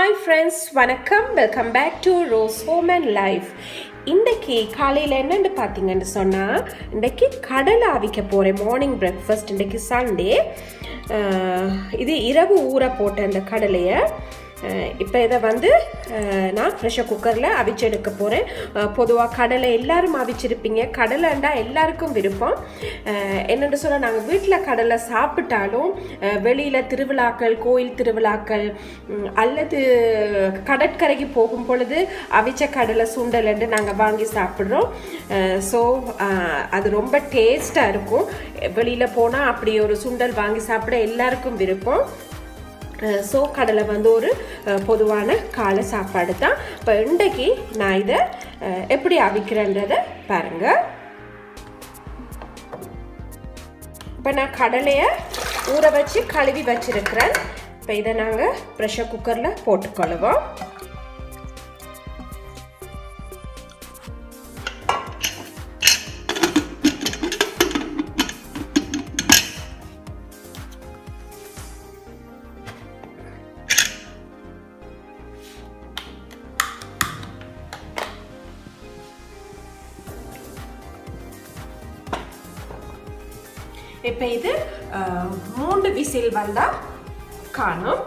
hi friends வணக்கம் welcome back to Rose Home and Life இன்றைக்கி காலையில் என்னென்னு பார்த்தீங்கன்னு சொன்னால் இன்றைக்கி கடலை அவிக்க போகிறேன் மார்னிங் பிரேக்ஃபாஸ்ட் இன்றைக்கி சண்டே இது இரவு ஊற போட்ட இந்த கடலையை இப்போ இதை வந்து அஹ், நான் ப்ரெஷர் குக்கரில் அவிச்சு எடுக்க போகிறேன் பொதுவாக கடலை எல்லாரும் அவிச்சிருப்பீங்க கடலைண்டா எல்லாருக்கும் விருப்பம் அஹ், என்னென்னு சொல்ல நாங்கள் வீட்டில் கடலை சாப்பிட்டாலும் வெளியில் திருவிழாக்கள் கோயில் திருவிழாக்கள் ம், அல்லது கடற்கரைக்கு போகும் பொழுது அவிச்ச கடலை சுண்டல்ண்டு நாங்கள் வாங்கி சாப்பிட்றோம் ஸோ அது ரொம்ப டேஸ்ட்டாக இருக்கும் வெளியில் போனால் அப்படி ஒரு சுண்டல் வாங்கி சாப்பிட எல்லாருக்கும் விருப்பம் ஸோ கடலை வந்து ஒரு அஹ், பொதுவான காலை சாப்பாடு தான் இப்போ இன்றைக்கு நான் இதை அஹ், எப்படி அவிக்கிறேன்றதை பாருங்கள் இப்போ நான் கடலையை ஊற வச்சு கழுவி வச்சிருக்கிறேன் இப்போ இதை நாங்கள் ப்ரெஷர் குக்கரில் போட்டுக்கொள்ளுவோம் இப்போ இது அஹ், மூன்று விசில் வந்தால் காணும்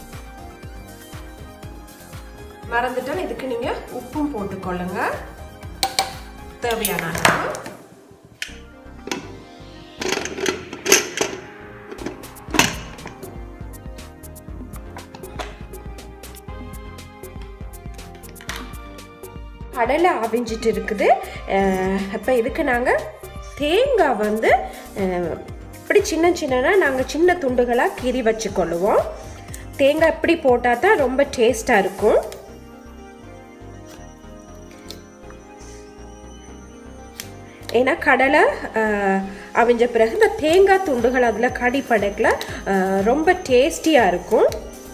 மறந்துட்டேன் இதுக்கு நீங்கள் உப்பும் போட்டுக்கொள்ளுங்க தேவையான அளவு கடலை அவிஞ்சிட்டு இருக்குது இப்போ இதுக்கு நாங்கள் தேங்காய் வந்து அஹ், இப்படி சின்ன சின்னனா நாங்கள் சின்ன துண்டுகளாக கீறி வச்சுக்கொள்ளுவோம் தேங்காய் இப்படி போட்டால் தான் ரொம்ப டேஸ்ட்டாக இருக்கும் ஏன்னா கடலை அஹ், அவிஞ்ச பிறகு இந்த தேங்காய் துண்டுகள் அதில் கடி படைக்கல அஹ், ரொம்ப டேஸ்டியாக இருக்கும்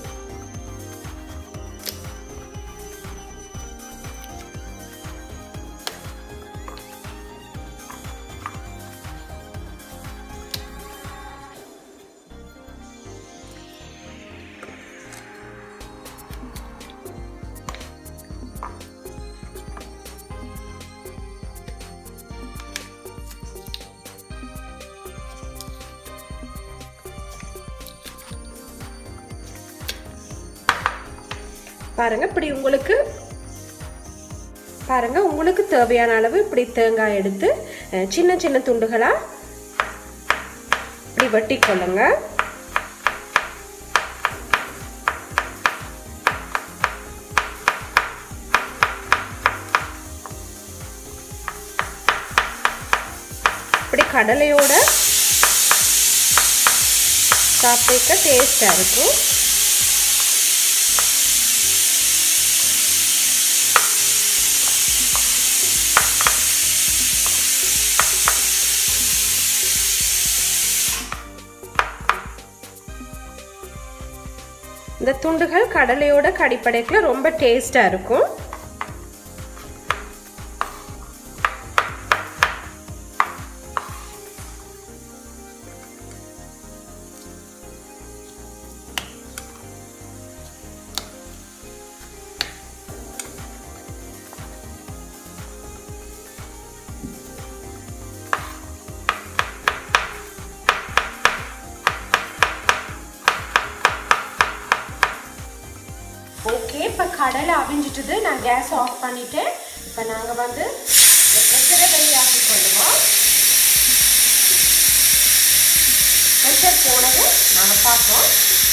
பாருங்க இப்படி உங்களுக்கு பாருங்க உங்களுக்கு தேவையான அளவு இப்படி தேங்காய் எடுத்து அஹ், சின்ன சின்ன துண்டுகளா இப்படி வெட்டி கொள்ளுங்க இப்படி கடலையோட சாப்பிட டேஸ்டாக இருக்கும் இந்த துண்டுகள் கடலையோட கடிப்படைக்கில் ரொம்ப டேஸ்டாக இருக்கும் ஓகே இப்போ கடலை அவிஞ்சிட்டுது நான் கேஸ் ஆஃப் பண்ணிட்டேன் இப்போ நாங்கள் வந்து இந்த ப்ரெஷரை வெளியாக்கி கொள்ளுவோம் ப்ரெஷர் போனது நாங்கள் பார்ப்போம்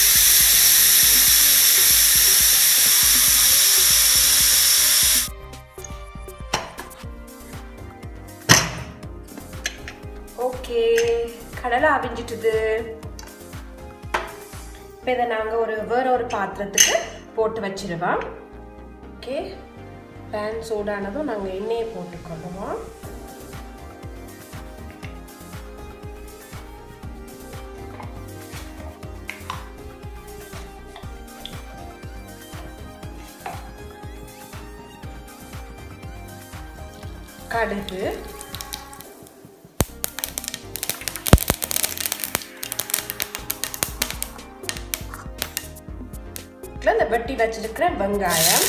ஓகே கடலை அவிஞ்சிட்டுது இப்போ இதை நாங்கள் ஒரு வேற ஒரு பாத்திரத்துக்கு போட்டு வச்சிருவோம் ஓகே பேன் சூடானதும் நாங்கள் எண்ணெயை போட்டுக்கொள்ளுவோம் கடுகு இந்த வெட்டி வச்சிருக்கிற வெங்காயம்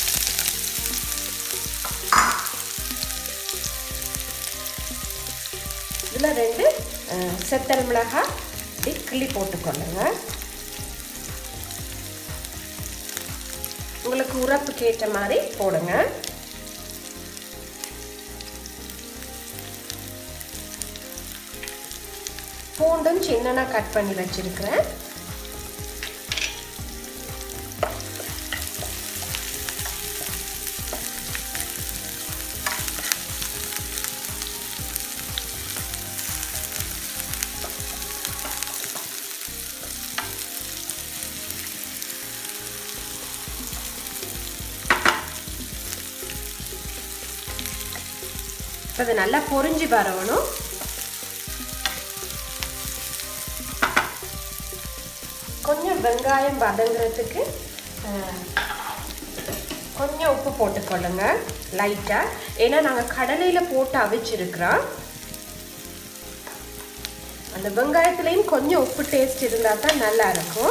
இதில் ரெண்டு செத்தல் மிளகாய் இப்படி கிள்ளி போட்டுக்கொள்ளுங்க உங்களுக்கு உரப்புக்கு ஏற்ற மாதிரி போடுங்க பூண்டும் சின்னனா கட் பண்ணி வச்சிருக்கிறேன் அது நல்லா பொரிஞ்சு வரணும் கொஞ்சம் வெங்காயம் வதங்குறதுக்கு கொஞ்சம் உப்பு போட்டுக்கொள்ளுங்க லைட்டாக ஏன்னா நாங்கள் கடலையில் போட்டு அவிச்சிருக்கிறோம் அந்த வெங்காயத்துலேயும் கொஞ்சம் உப்பு டேஸ்ட் இருந்தால் தான் நல்லா இருக்கும்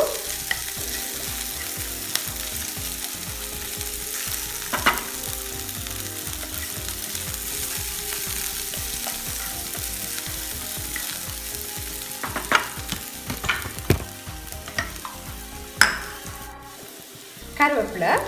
கருவேப்பிலை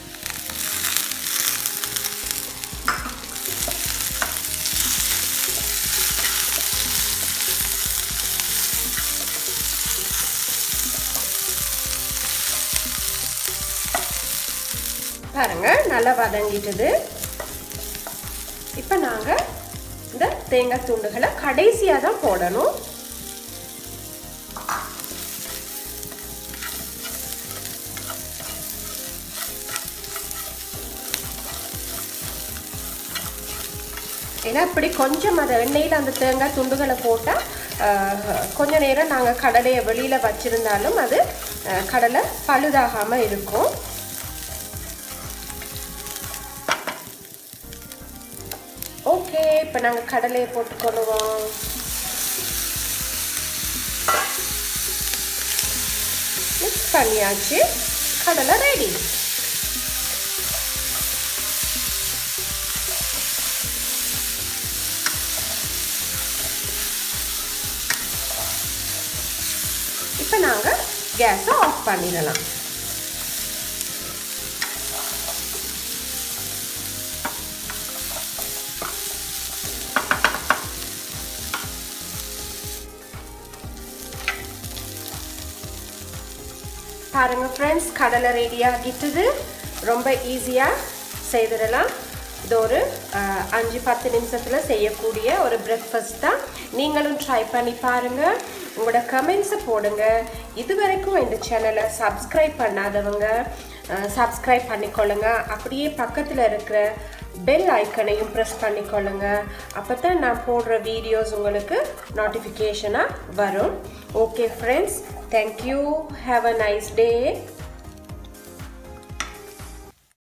பாருங்க நல்லா வதங்கிட்டது இப்போ நாங்கள் இந்த தேங்காய் துண்டுகளை கடைசியாக தான் போடணும் ஏன்னா இப்படி கொஞ்சம் அதை எண்ணெயில் அந்த தேங்காய் துண்டுகளை போட்டால் கொஞ்ச நேரம் நாங்கள் கடலையை வெளியில் வச்சுருந்தாலும் அது கடலை பழுதாகாமல் இருக்கும் ஓகே இப்போ நாங்கள் கடலையை போட்டுக்கொள்ளுவோம் மிக்ஸ் பண்ணியாச்சு கடலை ரெடி இப்போ நாங்கள் கேஸை ஆஃப் பண்ணிடலாம் பாருங்க ஃப்ரெண்ட்ஸ் கடலை ரெடி ஆகிட்டுது ரொம்ப ஈஸியாக செய்திடலாம் இது ஒரு அஞ்சு பத்து நிமிஷத்தில் செய்யக்கூடிய ஒரு பிரேக்ஃபாஸ்ட் தான் நீங்களும் ட்ரை பண்ணி பாருங்கள் உங்களோட கமெண்ட்ஸை போடுங்க இது வரைக்கும் இந்த சேனலை சப்ஸ்கிரைப் பண்ணாதவங்க சப்ஸ்கிரைப் பண்ணிக்கொள்ளுங்க அப்படியே பக்கத்தில் இருக்கிற பெல் ஐக்கனையும் ப்ரெஸ் பண்ணிக்கொள்ளுங்க அப்போ தான் நான் போடுற வீடியோஸ் உங்களுக்கு நோட்டிஃபிகேஷனாக வரும் okay friends thank you have a nice day